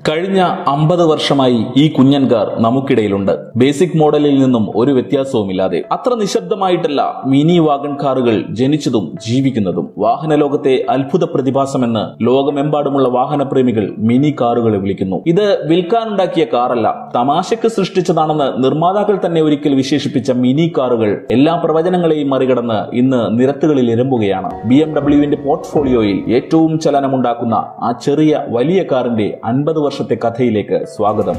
കഴിഞ്ഞ അമ്പത് വർഷമായി ഈ കുഞ്ഞൻ കാർ നമുക്കിടയിലുണ്ട് ബേസിക് മോഡലിൽ നിന്നും ഒരു വ്യത്യാസവുമില്ലാതെ അത്ര നിശബ്ദമായിട്ടല്ല മിനി വാഗൺ കാറുകൾ ജനിച്ചതും ജീവിക്കുന്നതും വാഹന ലോകത്തെ അത്ഭുത പ്രതിഭാസമെന്ന് ലോകമെമ്പാടുമുള്ള വാഹനപ്രേമികൾ മിനി കാറുകളെ വിളിക്കുന്നു ഇത് വിൽക്കാനുണ്ടാക്കിയ കാറല്ല തമാശയ്ക്ക് സൃഷ്ടിച്ചതാണെന്ന് നിർമ്മാതാക്കൾ തന്നെ ഒരിക്കൽ വിശേഷിപ്പിച്ച മിനി കാറുകൾ എല്ലാ പ്രവചനങ്ങളെയും മറികടന്ന് ഇന്ന് നിരത്തുകളിൽ ഇരമ്പുകയാണ് ബി എം ഡബ്ല്യുവിന്റെ പോർട്ട്ഫോളിയോയിൽ ഏറ്റവും ചലനമുണ്ടാക്കുന്ന ആ ചെറിയ വലിയ കാറിന്റെ അൻപത് വർഷത്തെ കഥയിലേക്ക് സ്വാഗതം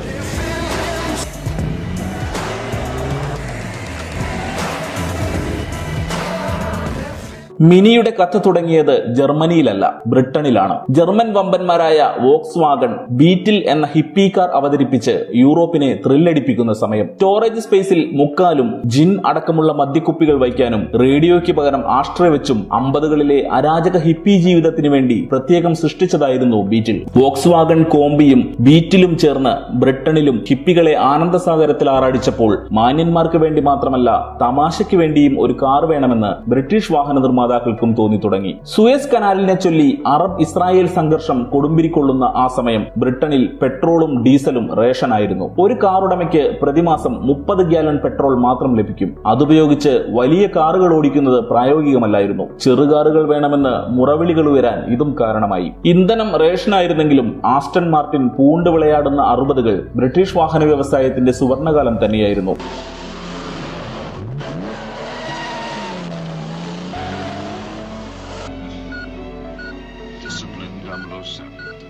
മിനിയുടെ കഥ തുടങ്ങിയത് ജർമ്മനിയിലല്ല ബ്രിട്ടനിലാണ് ജർമ്മൻ വമ്പന്മാരായ വോക്സ് വാഗൺ ബീറ്റിൽ എന്ന ഹിപ്പി കാർ അവതരിപ്പിച്ച് യൂറോപ്പിനെ ത്രില്ലടിപ്പിക്കുന്ന സമയം സ്റ്റോറേജ് സ്പേസിൽ മുക്കാലും ജിൻ അടക്കമുള്ള മദ്യക്കുപ്പികൾ വയ്ക്കാനും റേഡിയോയ്ക്ക് പകരം ആഷ്ട്ര വെച്ചും അമ്പതുകളിലെ അരാജക ഹിപ്പി ജീവിതത്തിന് വേണ്ടി പ്രത്യേകം സൃഷ്ടിച്ചതായിരുന്നു ബീറ്റിൽ വോക്സ് വാഗൺ കോമ്പിയും ബീറ്റിലും ചേർന്ന് ബ്രിട്ടനിലും ഹിപ്പികളെ ആനന്ദസാഗരത്തിൽ ആറാടിച്ചപ്പോൾ മാന്യന്മാർക്ക് വേണ്ടി മാത്രമല്ല തമാശയ്ക്ക് വേണ്ടിയും ഒരു കാർ വേണമെന്ന് ബ്രിട്ടീഷ് വാഹന നിർമ്മാതാക്കൾക്കും തോന്നി തുടങ്ങി സുയസ് കനാലിനെ ചൊല്ലി അറബ് ഇസ്രായേൽ സംഘർഷം കൊടുമ്പിരിക്കൊള്ളുന്ന ആ സമയം ബ്രിട്ടനിൽ പെട്രോളും ഡീസലും റേഷനായിരുന്നു ഒരു കാർ ഉടമയ്ക്ക് പ്രതിമാസം മുപ്പത് ഗ്യാലൺ പെട്രോൾ മാത്രം ലഭിക്കും അതുപയോഗിച്ച് വലിയ കാറുകൾ ഓടിക്കുന്നത് പ്രായോഗികമല്ലായിരുന്നു ചെറുകാറുകൾ വേണമെന്ന് മുറവിളികൾ ഉയരാൻ ഇതും കാരണമായി ഇന്ധനം റേഷനായിരുന്നെങ്കിലും ആസ്റ്റൺ മാർട്ടിൻ പൂണ്ട് വിളയാടുന്ന അറുപതുകൾ ബ്രിട്ടീഷ് വാഹന വ്യവസായത്തിന്റെ സുവർണകാലം തന്നെയായിരുന്നു Discipline, Gamlosa.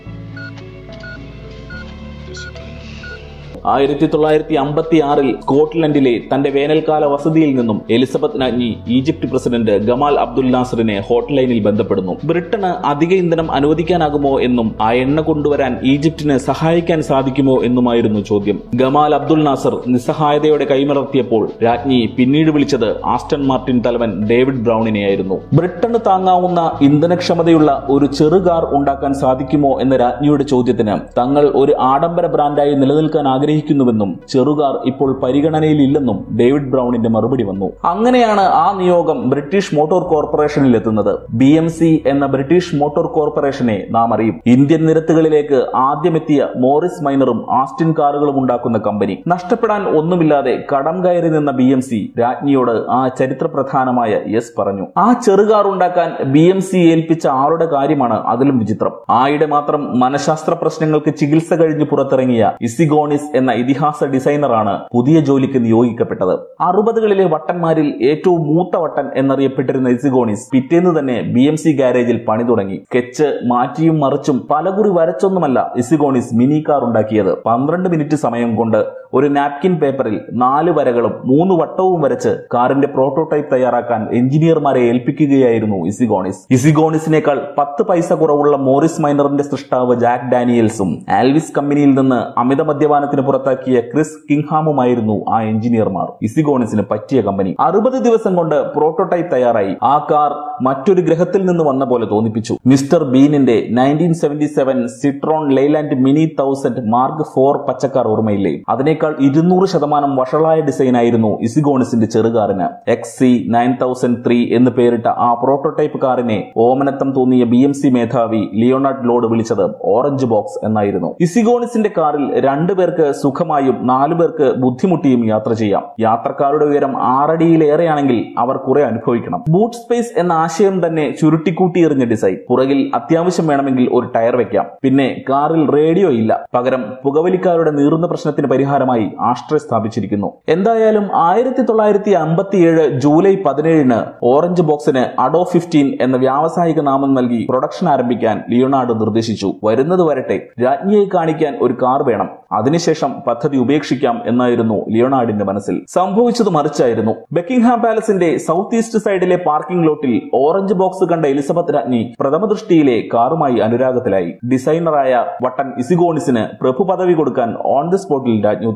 Discipline. ആയിരത്തി തൊള്ളായിരത്തി അമ്പത്തി ആറിൽ സ്കോട്ട്ലൻഡിലെ തന്റെ വേനൽക്കാല വസതിയിൽ നിന്നും എലിസബത്ത് രാജ്ഞി ഈജിപ്ത് പ്രസിഡന്റ് ഗമാൽ അബ്ദുൽ നാസറിനെ ഹോട്ട്ലൈനിൽ ബന്ധപ്പെടുന്നു ബ്രിട്ടന് അധിക ഇന്ധനം അനുവദിക്കാനാകുമോ എന്നും ആ എണ്ണ കൊണ്ടുവരാൻ ഈജിപ്തിന് സഹായിക്കാൻ സാധിക്കുമോ എന്നുമായിരുന്നു ചോദ്യം ഗമാൽ അബ്ദുൽ നാസർ നിസ്സഹായതയോടെ കൈമലർത്തിയപ്പോൾ രാജ്ഞി പിന്നീട് വിളിച്ചത് ആസ്റ്റൺ മാർട്ടിൻ തലവൻ ഡേവിഡ് ബ്രൌണിനെയായിരുന്നു ബ്രിട്ടന് താങ്ങാവുന്ന ഇന്ധനക്ഷമതയുള്ള ഒരു ചെറു കാർ ഉണ്ടാക്കാൻ സാധിക്കുമോ എന്ന രാജ്ഞിയുടെ ചോദ്യത്തിന് തങ്ങൾ ഒരു ആഡംബര ബ്രാൻഡായി നിലനിൽക്കാൻ ആഗ്രഹിക്കുന്നുവെന്നും ചെറുകാർ ഇപ്പോൾ പരിഗണനയിലില്ലെന്നും ഡേവിഡ് ബ്രൌണിന്റെ മറുപടി വന്നു അങ്ങനെയാണ് ആ നിയോഗം ബ്രിട്ടീഷ് മോട്ടോർ കോർപ്പറേഷനിൽ എത്തുന്നത് ബി എം സി എന്ന ബ്രിട്ടീഷ് മോട്ടോർ കോർപ്പറേഷനെ നാം അറിയും ഇന്ത്യൻ നിരത്തുകളിലേക്ക് ആദ്യമെത്തിയ മോറിസ് മൈനറും ആസ്റ്റിൻ കാറുകളും ഉണ്ടാക്കുന്ന കമ്പനി നഷ്ടപ്പെടാൻ ഒന്നുമില്ലാതെ കടം കയറി നിന്ന ബി എം സി രാജ്ഞിയോട് ആ ചരിത്രപ്രധാനമായ യെസ് പറഞ്ഞു ആ ചെറുകാർ ഉണ്ടാക്കാൻ ബി എം സി ഏൽപ്പിച്ച ആളുടെ കാര്യമാണ് അതിലും വിചിത്രം ആയിടെ മാത്രം മനഃശാസ്ത്ര പ്രശ്നങ്ങൾക്ക് ചികിത്സ കഴിഞ്ഞ് പുറത്തിറങ്ങിയ ഇസിഗോണിസ് എന്ന ഇതിഹാസ ഡിസൈനറാണ് പുതിയ ജോലിക്ക് നിയോഗിക്കപ്പെട്ടത് അറുപതുകളിലെ വട്ടന്മാരിൽ ഏറ്റവും മൂത്ത വട്ടൻ എന്നറിയപ്പെട്ടിരുന്ന ഇസിഗോണിസ് പിറ്റേന്ന് തന്നെ ബി എം സി ഗാരേജിൽ പണി തുടങ്ങി സ്കെച്ച് മാറ്റിയും മറിച്ചും പലകുറി വരച്ചൊന്നുമല്ല ഇസിഗോണിസ് മിനി കാർ ഉണ്ടാക്കിയത് പന്ത്രണ്ട് മിനിറ്റ് സമയം കൊണ്ട് ഒരു നാപ്കിൻ പേപ്പറിൽ നാല് വരകളും മൂന്ന് വട്ടവും വരച്ച് കാറിന്റെ പ്രോട്ടോടൈപ്പ് തയ്യാറാക്കാൻ എഞ്ചിനീയർമാരെ ഏൽപ്പിക്കുകയായിരുന്നു ഇസിഗോണിസ് ഇസിഗോണിസിനേക്കാൾ പത്ത് പൈസ കുറവുള്ള മോറിസ് മൈനറിന്റെ സൃഷ്ടാവ് ജാക്ക് ഡാനിയൽസും ആൽവിസ് കമ്പനിയിൽ നിന്ന് അമിത മദ്യപാനത്തിന് പുറത്താക്കിയ ക്രിസ് കിങ്ഹാമുമായിരുന്നു ആ എഞ്ചിനീയർമാർ ഇസിഗോണിസിന് പറ്റിയ കമ്പനി അറുപത് ദിവസം കൊണ്ട് പ്രോട്ടോടൈപ്പ് തയ്യാറായി ആ കാർ മറ്റൊരു ഗ്രഹത്തിൽ നിന്ന് വന്ന പോലെ തോന്നിപ്പിച്ചു മിസ്റ്റർ ബീനിന്റെ nineteen seventy seven Citroen Leyland mini thousand mark four പച്ചക്കാർ ഓർമ്മയില്ലേ അതിനേക്കാൾ ഇരുന്നൂറ് ശതമാനം വഷളായ ഡിസൈൻ ആയിരുന്നു ഇസിഗോണിസിന്റെ ചെറുകാറിന് X C nine thousand three എന്ന് പേരിട്ട ആ പ്രോട്ടോടൈപ്പ് കാറിനെ ഓമനത്തം തോന്നിയ ബി എം സി മേധാവി ലിയോണാർഡ് ലോഡ് വിളിച്ചത് ഓറഞ്ച് ബോക്സ് എന്നായിരുന്നു ഇസിഗോണിസിന്റെ കാറിൽ രണ്ടു പേർക്ക് സുഖമായും നാലു പേർക്ക് ബുദ്ധിമുട്ടിയും യാത്ര ചെയ്യാം യാത്രക്കാരുടെ ഉയരം ആറടിയിലേറെയാണെങ്കിൽ അവർ കുറെ അനുഭവിക്കണം ബൂട്ട് സ്പേസ് എന്ന ആശയം തന്നെ ചുരുട്ടിക്കൂട്ടി എറിഞ്ഞ ഡിസൈൻ പുറകിൽ അത്യാവശ്യം വേണമെങ്കിൽ ഒരു ടയർ വെക്കാം പിന്നെ കാറിൽ റേഡിയോ ഇല്ല പകരം പുകവലിക്കാരുടെ നീറുന്ന പ്രശ്നത്തിന് പരിഹാരമായി ആഷ്ട്ര സ്ഥാപിച്ചിരിക്കുന്നു എന്തായാലും ആയിരത്തി തൊള്ളായിരത്തി അമ്പത്തിയേഴ് ജൂലൈ പതിനേഴിന് ഓറഞ്ച് ബോക്സിന് അഡോ ഫിഫ്റ്റീൻ എന്ന വ്യാവസായിക നാമം നൽകി പ്രൊഡക്ഷൻ ആരംഭിക്കാൻ ലിയോണാർഡ് നിർദ്ദേശിച്ചു വരുന്നത് വരട്ടെ രാജ്ഞിയെ കാണിക്കാൻ ഒരു കാർ വേണം അതിനുശേഷം പദ്ധതി ഉപേക്ഷിക്കാം എന്നായിരുന്നു ലിയോണാർഡിന്റെ മനസ്സിൽ സംഭവിച്ചത് മറിച്ചായിരുന്നു ബക്കിംഗ്ഹാം പാലസിന്റെ സൗത്ത് ഈസ്റ്റ് സൈഡിലെ പാർക്കിംഗ് ലോട്ടിൽ ഓറഞ്ച് ബോക്സ് കണ്ട എലിസബത്ത് രാജ്ഞി പ്രഥമ ദൃഷ്ടിയിലെ കാറുമായി അനുരാഗത്തിലായി ഡിസൈനറായ വട്ടൻ ഇസിഗോണിസിന് പ്രഭു പദവി കൊടുക്കാൻ ഓൺ ദി സ്പോട്ടിൽ രാജ്ഞി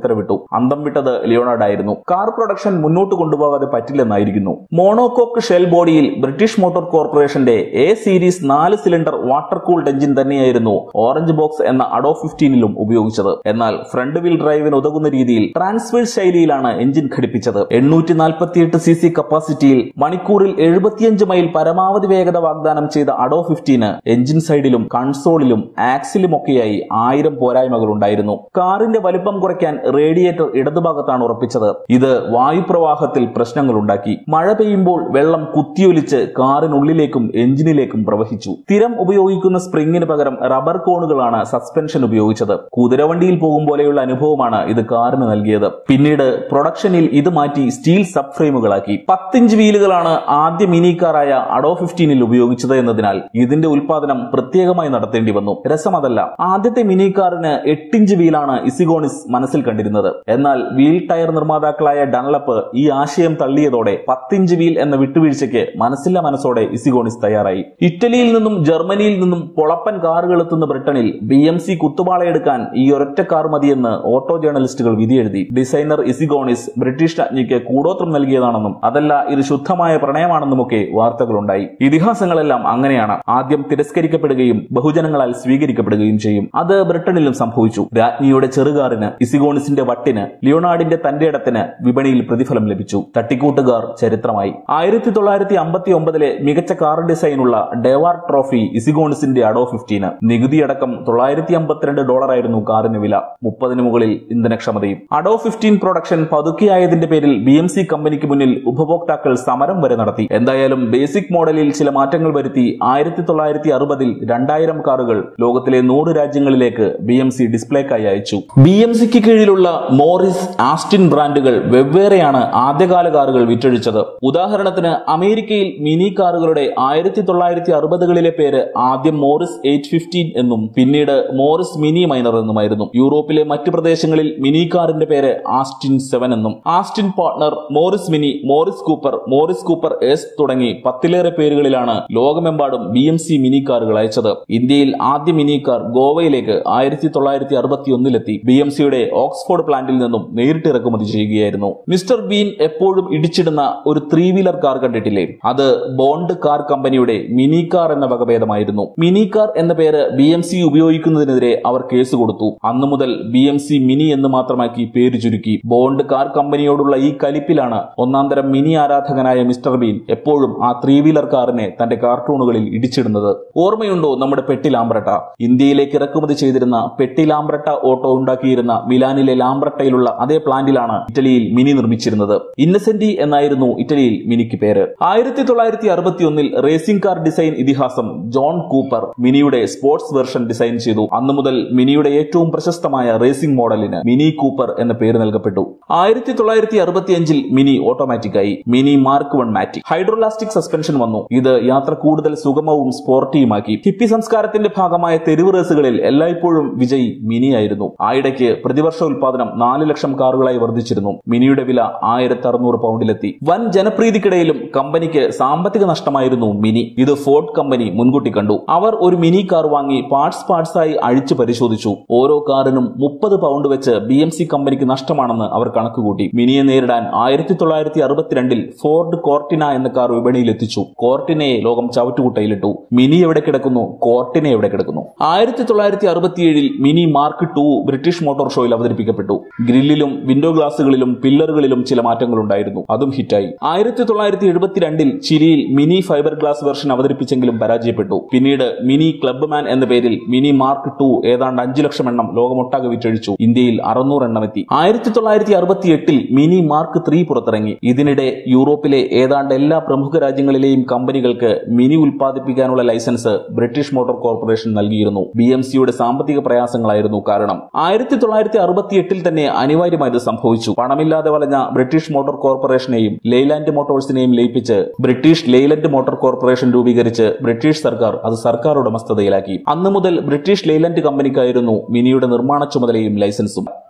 ഉത്തരവിട്ടു അന്തം വിട്ടത് ലിയോണാർഡായിരുന്നു കാർ പ്രൊഡക്ഷൻ മുന്നോട്ട് കൊണ്ടുപോകാതെ പറ്റില്ലെന്നായിരിക്കുന്നു മോണോകോക്ക് ഷെൽ ബോഡിയിൽ ബ്രിട്ടീഷ് മോട്ടോർ കോർപ്പറേഷന്റെ എ സീരീസ് നാല് സിലിണ്ടർ വാട്ടർ കൂൾഡ് എഞ്ചിൻ തന്നെയായിരുന്നു ഓറഞ്ച് ബോക്സ് എന്ന അഡോ ഫിഫ്റ്റീനിലും ഉപയോഗിച്ചത് എന്നാൽ ഫ്രണ്ട് വീൽ ഡ്രൈവിന് ഉതകുന്ന രീതിയിൽ ട്രാൻസ്ഫേർ ശൈലിയിലാണ് എഞ്ചിൻ ഘടിപ്പിച്ചത് എണ്ണൂറ്റി നാൽപ്പത്തിയെട്ട് സി സി കപ്പാസിറ്റിയിൽ മണിക്കൂറിൽ എഴുപത്തിയഞ്ച് മൈൽ പരമാവധി വേഗത വാഗ്ദാനം ചെയ്ത അഡോ ഫിഫ്റ്റീന് എഞ്ചിൻ സൈഡിലും കൺസോളിലും ആക്സിലുമൊക്കെയായി ആയിരം പോരായ്മകൾ ഉണ്ടായിരുന്നു കാറിന്റെ വലിപ്പം കുറയ്ക്കാൻ റേഡിയേറ്റർ ഇടതുഭാഗത്താണ് ഉറപ്പിച്ചത് ഇത് വായുപ്രവാഹത്തിൽ പ്രശ്നങ്ങൾ ഉണ്ടാക്കി മഴ പെയ്യുമ്പോൾ വെള്ളം കുത്തിയൊലിച്ച് കാറിനുള്ളിലേക്കും എഞ്ചിനിലേക്കും പ്രവഹിച്ചു സ്ഥിരം ഉപയോഗിക്കുന്ന സ്പ്രിങ്ങിന് പകരം റബ്ബർ കോണുകളാണ് സസ്പെൻഷൻ ഉപയോഗിച്ചത് കുതിരവണ്ടിയിൽ പോകും പോലെയുള്ള അനുഭവമാണ് ഇത് കാറിന് നൽകിയത് പിന്നീട് പ്രൊഡക്ഷനിൽ ഇത് മാറ്റി സ്റ്റീൽ സബ് ഫ്രെയിമുകളാക്കി പത്തിഞ്ച് വീലുകളാണ് ആദ്യ മിനി കാറായ അഡോ ഫിഫ്റ്റീനിൽ ഉപയോഗിച്ചത് എന്നതിനാൽ ഇതിന്റെ ഉൽപാദനം പ്രത്യേകമായി നടത്തേണ്ടി വന്നു രസമതല്ല ആദ്യത്തെ മിനി കാറിന് എട്ടിഞ്ച് വീലാണ് ഇസിഗോണിസ് മനസ്സിൽ കണ്ടിരുന്നത് എന്നാൽ വീൽ ടയർ നിർമ്മാതാക്കളായ ഡൺലപ്പ് ഈ ആശയം തള്ളിയതോടെ പത്തിഞ്ച് വീൽ എന്ന വിട്ടുവീഴ്ചയ്ക്ക് മനസ്സില്ല മനസ്സോടെ ഇസിഗോണിസ് തയ്യാറായി ഇറ്റലിയിൽ നിന്നും ജർമ്മനിയിൽ നിന്നും പൊളപ്പൻ കാറുകൾ എത്തുന്ന ബ്രിട്ടനിൽ ബി എം സി കുത്തുപാളയെടുക്കാൻ ഈ ഒരൊറ്റ കാർ മതിയെന്ന് ഓട്ടോ ജേർണലിസ്റ്റുകൾ വിധിയെഴുതി ഡിസൈനർ ഇസിഗോണിസ് ബ്രിട്ടീഷ് രാജ്ഞിക്ക് കൂടോത്രം നൽകിയതാണെന്നും അതല്ല ഇത് ശുദ്ധമായ പ്രണയമാണെന്നുമൊക്കെ വാർത്തകളുണ്ടായി ഇതിഹാസങ്ങളെല്ലാം അങ്ങനെയാണ് ആദ്യം തിരസ്കരിക്കപ്പെടുകയും ബഹുജനങ്ങളാൽ സ്വീകരിക്കപ്പെടുകയും ചെയ്യും അത് ബ്രിട്ടനിലും സംഭവിച്ചു രാജ്ഞിയുടെ ചെറുകാറിന് ഇസിഗോണിസിന്റെ വട്ടിന് ലിയോണാർഡിന്റെ തന്റെ ഇടത്തിന് വിപണിയിൽ പ്രതിഫലം ലഭിച്ചു തട്ടിക്കൂട്ടുകാർ ചരിത്രമായി ആയിരത്തി തൊള്ളായിരത്തി അമ്പത്തി ഒമ്പതിലെ മികച്ച കാർ ഡിസൈനുള്ള ഡേവാർ ട്രോഫി ഇസിഗോണിസിന്റെ അഡോ ഫിഫ്റ്റീന് നികുതിയടക്കം തൊള്ളായിരത്തി അമ്പത്തിരണ്ട് ഡോളറായിരുന്നു കാറിന് വില മുപ്പതിന് മുകളിൽ ഇന്ധനക്ഷമതയും അഡോ ഫിഫ്റ്റീൻ പ്രൊഡക്ഷൻ പതുക്കെയായതിന്റെ പേരിൽ ബി എം സി കമ്പനിക്ക് മുന്നിൽ ഉപഭോക്താക്കൾ സമരം വരെ നടത്തി എന്തായാലും ബേസിക് മോഡലിൽ ചില മാറ്റങ്ങൾ വരുത്തി ആയിരത്തി തൊള്ളായിരത്തി അറുപതിൽ രണ്ടായിരം കാറുകൾ ലോകത്തിലെ നൂറ് രാജ്യങ്ങളിലേക്ക് ബി എം സി ഡിസ്പ്ലേക്കായി അയച്ചു ബി എം സിക്ക് കീഴിലുള്ള മോറിസ് ആസ്റ്റിൻ ബ്രാൻഡുകൾ വെവ്വേറെയാണ് ആദ്യകാല കാറുകൾ വിറ്റഴിച്ചത് ഉദാഹരണത്തിന് അമേരിക്കയിൽ മിനി കാറുകളുടെ ആയിരത്തി തൊള്ളായിരത്തി അറുപതുകളിലെ പേര് ആദ്യം മോറിസ് എയ്റ്റ് ഫിഫ്റ്റീൻ എന്നും പിന്നീട് മോറിസ് മിനി മൈനർ എന്നുമായിരുന്നു യൂറോപ്പിലെ മറ്റ് പ്രദേശങ്ങളിൽ മിനി കാറിന്റെ പേര് ആസ്റ്റിൻ സെവൻ എന്നും Austin partner Morris mini Morris Cooper Morris Cooper S തുടങ്ങി പത്തിലേറെ പേരുകളിലാണ് ലോകമെമ്പാടും ബി എം സി മിനി കാറുകൾ അയച്ചത് ഇന്ത്യയിൽ ആദ്യ മിനി കാർ ഗോവയിലേക്ക് ആയിരത്തി തൊള്ളായിരത്തി അറുപത്തി ഒന്നിലെത്തി ബി എം സിയുടെ ഓക്സ്ഫോർഡ് പ്ലാന്റിൽ നിന്നും നേരിട്ട് ഇറക്കുമതി ചെയ്യുകയായിരുന്നു മിസ്റ്റർ ബീൻ എപ്പോഴും ഇടിച്ചിടുന്ന ഒരു ത്രീ വീലർ കാർ കണ്ടിട്ടില്ലേ അത് ബോണ്ട് കാർ കമ്പനിയുടെ മിനി കാർ എന്ന വകഭേദമായിരുന്നു മിനി കാർ എന്ന പേര് ബി എം സി ഉപയോഗിക്കുന്നതിനെതിരെ അവർ കേസ് കൊടുത്തു അന്നു മുതൽ ബി എം സി മിനി എന്ന് മാത്രമാക്കി പേര് ചുരുക്കി ബോണ്ട് കാർ കമ്പനിയോടുള്ള ഈ കലിപ്പിലാണ് ഒന്നാം തരം മിനി ആരാധകനായ മിസ്റ്റർ ബീൻ എപ്പോഴും ആ ത്രീ വീലർ കാറിനെ തന്റെ കാർട്ടൂണുകളിൽ ഇടിച്ചിടുന്നത് ഓർമ്മയുണ്ടോ നമ്മുടെ പെട്ടി ലാംബ്രട്ട ഇന്ത്യയിലേക്ക് ഇറക്കുമതി ചെയ്തിരുന്ന പെട്ടി ലാംബ്രട്ട ഓട്ടോ ഉണ്ടാക്കിയിരുന്ന മിലാനിലെ ലാംബ്രട്ടയിലുള്ള അതേ പ്ലാന്റിലാണ് ഇറ്റലിയിൽ മിനി നിർമ്മിച്ചിരുന്നത് ഇന്നസെന്റി എന്നായിരുന്നു ഇറ്റലിയിൽ മിനിക്ക് പേര് ആയിരത്തി തൊള്ളായിരത്തി അറുപത്തി ഒന്നിൽ റേസിംഗ് കാർ ഡിസൈൻ ഇതിഹാസം ജോൺ കൂപ്പർ മിനിയുടെ സ്പോർട്സ് വെർഷൻ ഡിസൈൻ ചെയ്തു അന്നു മുതൽ മിനിയുടെ ഏറ്റവും പ്രശസ്തമായ റേസിംഗ് മോഡലിന് മിനി കൂപ്പർ എന്ന പേര് നൽകപ്പെട്ടു ആയിരത്തി തൊള്ളായിരത്തി അറുപത്തിയഞ്ചിൽ മിനി ഓട്ടോമാറ്റിക് ആയി മിനി മാർക്ക് വൺ മാറ്റിക് ഹൈഡ്രോലാസ്റ്റിക് സസ്പെൻഷൻ വന്നു ഇത് യാത്ര കൂടുതൽ സുഗമവും സ്പോർട്ടിയുമാക്കി ഹിപ്പി സംസ്കാരത്തിന്റെ ഭാഗമായ തെരുവ് റേസുകളിൽ എല്ലായ്പ്പോഴും വിജയ് മിനി ആയിരുന്നു ആയിടയ്ക്ക് പ്രതിവർഷ ഉൽപാദനം നാല് ലക്ഷം കാറുകളായി വർദ്ധിച്ചിരുന്നു മിനിയുടെ വില ആയിരത്തി അറുന്നൂറ് പൗണ്ടിലെത്തി വൻ ജനപ്രീതിക്കിടയിലും കമ്പനിക്ക് സാമ്പത്തിക നഷ്ടമായിരുന്നു മിനി ഇത് ഫോർഡ് കമ്പനി മുൻകൂട്ടി കണ്ടു അവർ ഒരു മിനി കാർ വാങ്ങി പാർട്സ് പാർട്സായി അഴിച്ചു പരിശോധിച്ചു ഓരോ കാറിനും മുപ്പത് പൗണ്ട് വെച്ച് ബി എം സി കമ്പനിക്ക് നഷ്ടമാണെന്ന് അവർ കണക്കുകൂട്ടി മിനിയെ നേരിടാൻ ആയിരത്തി തൊള്ളായിരത്തി അറുപത്തിരണ്ടിൽ ഫോർഡ് കോർട്ടിന എന്ന കാർ വിപണിയിൽ എത്തിച്ചു കോർട്ടിനയെ ലോകം ചവറ്റുകുട്ടയിലിട്ടു മിനി എവിടെ കിടക്കുന്നു കോർട്ടിന എവിടെ കിടക്കുന്നു ആയിരത്തി തൊള്ളായിരത്തി അറുപത്തിയേഴിൽ mini mark two British motor ഷോയിൽ അവതരിപ്പിക്കപ്പെട്ടു ഗ്രില്ലിലും വിൻഡോ ഗ്ലാസുകളിലും പില്ലറുകളിലും ചില മാറ്റങ്ങൾ ഉണ്ടായിരുന്നു അതും ഹിറ്റായി ആയിരത്തി തൊള്ളായിരത്തി എഴുപത്തിരണ്ടിൽ ചിലിയിൽ മിനി ഫൈബർ ഗ്ലാസ് വെർഷൻ അവതരിപ്പിച്ചെങ്കിലും പരാജയപ്പെട്ടു പിന്നീട് മിനി ക്ലബ് മാൻ എന്ന പേരിൽ മിനി മാർക്ക് ടു ഏതാണ്ട് അഞ്ചു ലക്ഷം എണ്ണം ലോകമൊട്ടാകെ വിറ്റഴിച്ചു ഇന്ത്യയിൽ അറുന്നൂറ് എണ്ണം എത്തി ആയിരത്തി തൊള്ളായിരത്തി അറുപത്തി എട്ടിൽ മിനി മാർക്ക് ത്രീ പുറത്തിറങ്ങി ഇതിനിടെ യൂറോപ്പിലെ ഏതാണ്ട് എല്ലാ പ്രമുഖ രാജ്യങ്ങളിലെയും കമ്പനികൾക്ക് മിനി ഉൽപ്പാദിപ്പിക്കാനുള്ള ലൈസൻസ് ബ്രിട്ടീഷ് മോട്ടോർ കോർപ്പറേഷൻ നൽകിയിരുന്നു ബി എം സിയുടെ സാമ്പത്തിക പ്രയാസങ്ങളായിരുന്നു കാരണം ആയിരത്തി തൊള്ളായിരത്തി അറുപത്തി എട്ടിൽ തന്നെ അനിവാര്യമായത് സംഭവിച്ചു പണമില്ലാതെ വലഞ്ഞ ബ്രിട്ടീഷ് മോട്ടോർ കോർപ്പറേഷനെയും ലെയ്ലാൻഡ് മോട്ടോഴ്സിനെയും ലയിപ്പിച്ച് ബ്രിട്ടീഷ് ലെയ്ലൻഡ് മോട്ടോർ കോർപ്പറേഷൻ രൂപീകരിച്ച് ബ്രിട്ടീഷ് സർക്കാർ അത് സർക്കാർ ഉടമസ്ഥതയിലാക്കി അന്നു മുതൽ ബ്രിട്ടീഷ് ലെയ്ലൻഡ് കമ്പനിക്കായിരുന്നു മിനിയുടെ നിർമ്മാണ ചുമതലയും ലൈസൻസും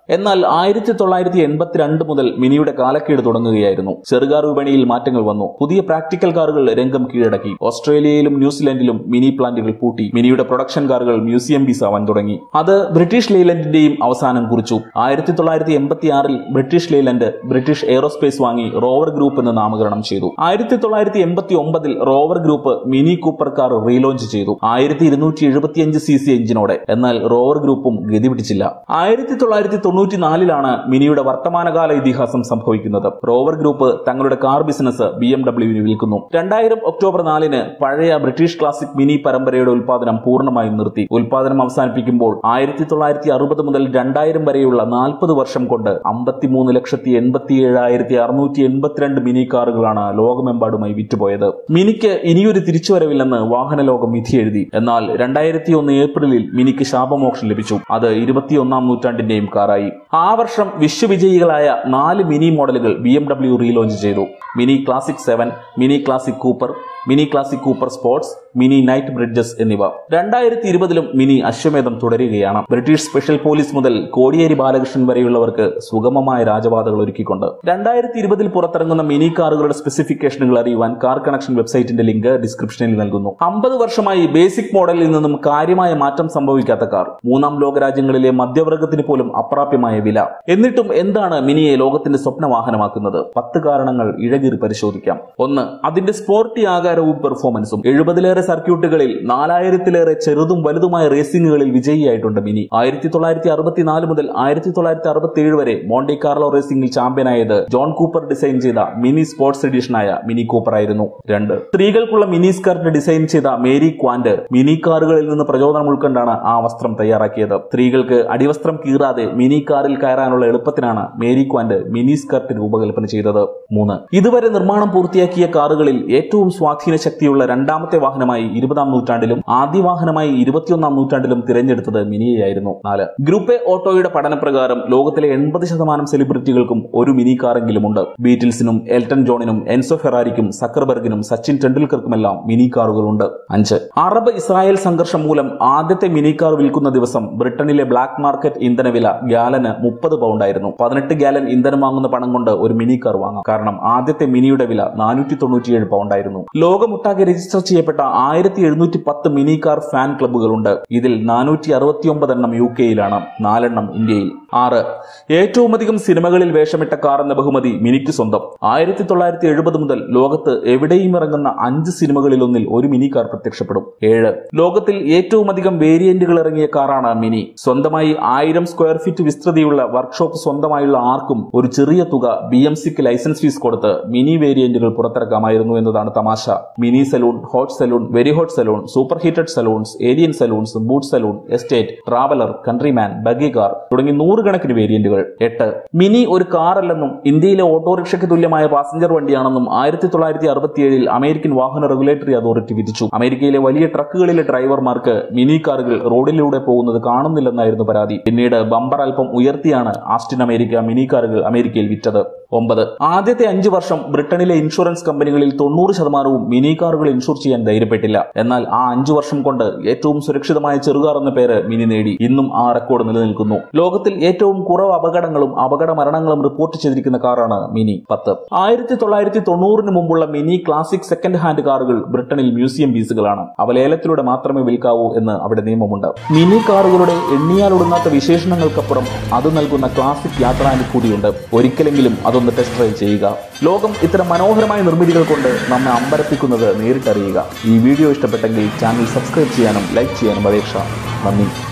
എന്നാൽ ആയിരത്തി തൊള്ളായിരത്തി എൺപത്തിരണ്ട് മുതൽ മിനിയുടെ കാലക്കേട് തുടങ്ങുകയായിരുന്നു ചെറുകാർ വിപണിയിൽ മാറ്റങ്ങൾ വന്നു പുതിയ പ്രാക്ടിക്കൽ കാറുകൾ രംഗം കീഴടക്കി ഓസ്ട്രേലിയയിലും ന്യൂസിലൻഡിലും മിനി പ്ലാന്റുകൾ പൂട്ടി മിനിയുടെ പ്രൊഡക്ഷൻ കാറുകൾ മ്യൂസിയം പീസ് ആവാൻ തുടങ്ങി അത് ബ്രിട്ടീഷ് ലെയ്ലൻഡിന്റെയും അവസാനം കുറിച്ചു ആയിരത്തി തൊള്ളായിരത്തി എൺപത്തി ആറിൽ ബ്രിട്ടീഷ് ലെയ്ലൻഡ് ബ്രിട്ടീഷ് എയ്റോസ്പേസ് വാങ്ങി റോവർ ഗ്രൂപ്പ് എന്ന് നാമകരണം ചെയ്തു ആയിരത്തി തൊള്ളായിരത്തി എൺപത്തി ഒമ്പതിൽ Rover group mini Cooper car relaunch ചെയ്തു ആയിരത്തി ഇരുന്നൂറ്റി എഴുപത്തിയഞ്ച് സി സി എഞ്ചിനോടെ എന്നാൽ റോവർ ഗ്രൂപ്പും ഗതി പിടിച്ചില്ല ആയിരത്തി തൊള്ളായിരത്തി തൊണ്ണൂറ്റിനാലിലാണ് മിനിയുടെ വർത്തമാനകാല ഇതിഹാസം സംഭവിക്കുന്നത് റോവർ ഗ്രൂപ്പ് തങ്ങളുടെ കാർ ബിസിനസ് ബി എം ഡബ്ല്യുവിന് വിൽക്കുന്നു രണ്ടായിരം ഒക്ടോബർ നാലിന് പഴയ ബ്രിട്ടീഷ് ക്ലാസിക് മിനി പരമ്പരയുടെ ഉൽപാദനം പൂർണ്ണമായും നിർത്തി ഉൽപാദനം അവസാനിപ്പിക്കുമ്പോൾ ആയിരത്തി തൊള്ളായിരത്തി അറുപത് മുതൽ രണ്ടായിരം വരെയുള്ള നാൽപ്പത് വർഷം കൊണ്ട് അമ്പത്തിമൂന്ന് ലക്ഷത്തി എൺപത്തി ഏഴായിരത്തി അറുന്നൂറ്റി എൺപത്തിരണ്ട് മിനി കാറുകളാണ് ലോകമെമ്പാടുമായി വിറ്റുപോയത് മിനിക്ക് ഇനിയൊരു തിരിച്ചുവരവില്ലെന്ന് വാഹന ലോകം വിധി എഴുതി എന്നാൽ രണ്ടായിരത്തി ഒന്ന് ഏപ്രിലിൽ മിനിക്ക് ശാപമോക്ഷം ലഭിച്ചു അത് ഇരുപത്തിയൊന്നാം നൂറ്റാണ്ടിന്റെയും കാറായി ആ വർഷം വിശ്വവിജയികളായ നാല് മിനി മോഡലുകൾ ബി എം ഡബ്ല്യു റീലോഞ്ച് ചെയ്തു mini classic seven mini classic Cooper mini classic Cooper sports mini knight bridges എന്നിവ രണ്ടായിരത്തി ഇരുപതിലും മിനി അശ്വമേധം തുടരുകയാണ് ബ്രിട്ടീഷ് സ്പെഷ്യൽ പോലീസ് മുതൽ കോടിയേരി ബാലകൃഷ്ണൻ വരെയുള്ളവർക്ക് സുഗമമായ രാജപാതകൾ ഒരുക്കിക്കൊണ്ട് രണ്ടായിരത്തി ഇരുപതിൽ പുറത്തിറങ്ങുന്ന മിനി കാറുകളുടെ സ്പെസിഫിക്കേഷനുകൾ അറിയുവാൻ കാർ കണക്ഷൻ വെബ്സൈറ്റിന്റെ ലിങ്ക് ഡിസ്ക്രിപ്ഷനിൽ നൽകുന്നു അമ്പത് വർഷമായി ബേസിക് മോഡലിൽ നിന്നും കാര്യമായ മാറ്റം സംഭവിക്കാത്ത കാർ മൂന്നാം ലോക രാജ്യങ്ങളിലെ മധ്യവർഗത്തിന് പോലും അപ്രാപ്യമായ വില എന്നിട്ടും എന്താണ് മിനിയെ ലോകത്തിന്റെ സ്വപ്ന വാഹനമാക്കുന്നത് പത്ത് കാരണങ്ങൾ ഇഴകീറി പരിശോധിക്കാം ഒന്ന് അതിന്റെ സ്പോർട്ടി ആകാരവും പെർഫോമൻസും എഴുപതിലേറെ സർക്യൂട്ടുകളിൽ നാലായിരത്തിലേറെ ചെറുതും വലുതുമായ റേസിംഗുകളിൽ വിജയിയായിട്ടുണ്ട് മിനി ആയിരത്തി തൊള്ളായിരത്തി അറുപത്തിനാല് മുതൽ ആയിരത്തി തൊള്ളായിരത്തി അറുപത്തി ഏഴ് വരെ മോണ്ടി കാർലോ റേസിംഗിൽ ചാമ്പ്യനായത് ജോൺ കൂപ്പർ ഡിസൈൻ ചെയ്ത മിനി സ്പോർട്സ് എഡിഷനായ മിനി കൂപ്പർ ആയിരുന്നു രണ്ട് സ്ത്രീകൾക്കുള്ള മിനി സ്കർട്ട് ഡിസൈൻ ചെയ്ത മേരി ക്വാന്റ് മിനി കാറുകളിൽ നിന്ന് പ്രചോദനം ഉൾക്കൊണ്ടാണ് ആ വസ്ത്രം തയ്യാറാക്കിയത് സ്ത്രീകൾക്ക് അടിവസ്ത്രം കീറാതെ മിനി കാറിൽ കയറാനുള്ള എളുപ്പത്തിനാണ് മേരി ക്വാന്റ് മിനി സ്കർട്ട് രൂപകൽപ്പന ചെയ്തത് മൂന്ന് ഇതുവരെ നിർമ്മാണം പൂർത്തിയാക്കിയ കാറുകളിൽ ഏറ്റവും സ്വാധീന ശക്തിയുള്ള രണ്ടാമത്തെ വാഹനമായി ഇരുപതാം നൂറ്റാണ്ടിലും ആദ്യ വാഹനമായി ഇരുപത്തിയൊന്നാം നൂറ്റാണ്ടിലും തിരഞ്ഞെടുത്തത് മിനിയെയായിരുന്നു നാല് ഗ്രൂപ്പ് എ ഓട്ടോയുടെ പഠനപ്രകാരം ലോകത്തിലെ എൺപത് ശതമാനം സെലിബ്രിറ്റികൾക്കും ഒരു മിനി കാറെങ്കിലും ഉണ്ട് ബീറ്റിൽസിനും എൽട്ടൺ ജോണിനും എൻസോ ഫെറാരിക്കും സക്കർബർഗിനും സച്ചിൻ ടെണ്ടുൽക്കർക്കുമെല്ലാം മിനി കാറുകളുണ്ട് അഞ്ച് അറബ് ഇസ്രായേൽ സംഘർഷം മൂലം ആദ്യത്തെ മിനി കാർ വിൽക്കുന്ന ദിവസം ബ്രിട്ടനിലെ ബ്ലാക്ക് മാർക്കറ്റ് ഇന്ധനവില ഗാലന് മുപ്പത് പൗണ്ടായിരുന്നു പതിനെട്ട് ഗാലൻ ഇന്ധനം വാങ്ങുന്ന പണം കൊണ്ട് ഒരു മിനി കാർ വാങ്ങാം കാരണം ആദ്യത്തെ മിനിയുടെ വില നാനൂറ്റി തൊണ്ണൂറ്റിയേഴ് പൗണ്ടായിരുന്നു ലോകമൊട്ടാകെ രജിസ്റ്റർ ചെയ്യപ്പെട്ട ആയിരത്തി എഴുന്നൂറ്റി പത്ത് മിനി കാർ ഫാൻ ക്ലബ്ബുകളുണ്ട് ഇതിൽ നാനൂറ്റി അറുപത്തിയൊമ്പത് എണ്ണം യു കെയിലാണ് നാലെണ്ണം ഇന്ത്യയിൽ ആറ് ഏറ്റവും അധികം സിനിമകളിൽ വേഷമിട്ട കാർ എന്ന ബഹുമതി മിനിക്ക് സ്വന്തം ആയിരത്തി തൊള്ളായിരത്തി എഴുപത് മുതൽ ലോകത്ത് എവിടെയും ഇറങ്ങുന്ന അഞ്ച് സിനിമകളിലൊന്നിൽ ഒരു മിനി കാർ പ്രത്യക്ഷപ്പെടും ഏഴ് ലോകത്തിൽ ഏറ്റവും അധികം വേരിയന്റുകൾ ഇറങ്ങിയ കാറാണ് മിനി സ്വന്തമായി ആയിരം സ്ക്വയർ ഫീറ്റ് വിസ്തൃതിയുള്ള വർക്ക്ഷോപ്പ് സ്വന്തമായുള്ള ആർക്കും ഒരു ചെറിയ തുക ബി എം സിക്ക് ലൈസൻസ് ഫീസ് കൊടുത്ത് മിനി വേരിയന്റുകൾ പുറത്തിറക്കാമായിരുന്നു എന്നതാണ് തമാശ mini saloon hot saloon very hot saloon super heated saloons Arian saloons boot saloon estate traveller countryman buggy car തുടങ്ങി നൂറുകണക്കിന് വേരിയന്റുകൾ എട്ട് മിനി ഒരു കാറല്ലെന്നും ഇന്ത്യയിലെ ഓട്ടോറിക്ഷയ്ക്ക് തുല്യമായ പാസഞ്ചർ വണ്ടിയാണെന്നും ആയിരത്തി തൊള്ളായിരത്തി അറുപത്തിയേഴിൽ അമേരിക്കൻ വാഹന റെഗുലേറ്ററി അതോറിറ്റി വിധിച്ചു അമേരിക്കയിലെ വലിയ ട്രക്കുകളിലെ ഡ്രൈവർമാർക്ക് മിനി കാറുകൾ റോഡിലൂടെ പോകുന്നത് കാണുന്നില്ലെന്നായിരുന്നു പരാതി പിന്നീട് ബമ്പർ അല്പം ഉയർത്തിയാണ് ആസ്റ്റിൻ അമേരിക്ക മിനി കാറുകൾ അമേരിക്കയിൽ വിറ്റത് ഒമ്പത് ആദ്യത്തെ അഞ്ചു വർഷം ബ്രിട്ടനിലെ ഇൻഷുറൻസ് കമ്പനികളിൽ തൊണ്ണൂറ് ശതമാനവും മിനി കാറുകൾ ഇൻഷുർ ചെയ്യാൻ ധൈര്യപ്പെട്ടില്ല എന്നാൽ ആ അഞ്ചു വർഷം കൊണ്ട് ഏറ്റവും സുരക്ഷിതമായ ചെറുകാർ എന്ന പേര് മിനി നേടി ഇന്നും ആ റെക്കോർഡ് നിലനിൽക്കുന്നു ലോകത്തിൽ ഏറ്റവും കുറവ് അപകടങ്ങളും അപകട മരണങ്ങളും റിപ്പോർട്ട് ചെയ്തിരിക്കുന്ന കാറാണ് മിനി പത്ത് ആയിരത്തി തൊള്ളായിരത്തി തൊണ്ണൂറിന് മുമ്പുള്ള മിനി ക്ലാസിക് സെക്കൻഡ് ഹാൻഡ് കാറുകൾ ബ്രിട്ടനിൽ മ്യൂസിയം പീസുകളാണ് അവ ലേലത്തിലൂടെ മാത്രമേ വിൽക്കാവൂ എന്ന് അവിടെ നിയമമുണ്ട് മിനി കാറുകളുടെ എണ്ണിയാലൊടുങ്ങാത്ത വിശേഷണങ്ങൾക്കപ്പുറം അത് നൽകുന്ന ക്ലാസിക് യാത്രാനുഭൂതിയുണ്ട് ഒരിക്കലെങ്കിലും അതൊന്ന് ടെസ്റ്റ് ഡ്രൈവ് ചെയ്യുക ലോകം ഇത്തരം മനോഹരമായ നിർമ്മിതികൾ കൊണ്ട് നമ്മെ അമ്പരപ്പിക്കുന്നത് നേരിട്ടറിയുക ഈ വീഡിയോ ഇഷ്ടപ്പെട്ടെങ്കിൽ ചാനൽ സബ്സ്ക്രൈബ് ചെയ്യാനും ലൈക്ക് ചെയ്യാനും അപേക്ഷ നന്ദി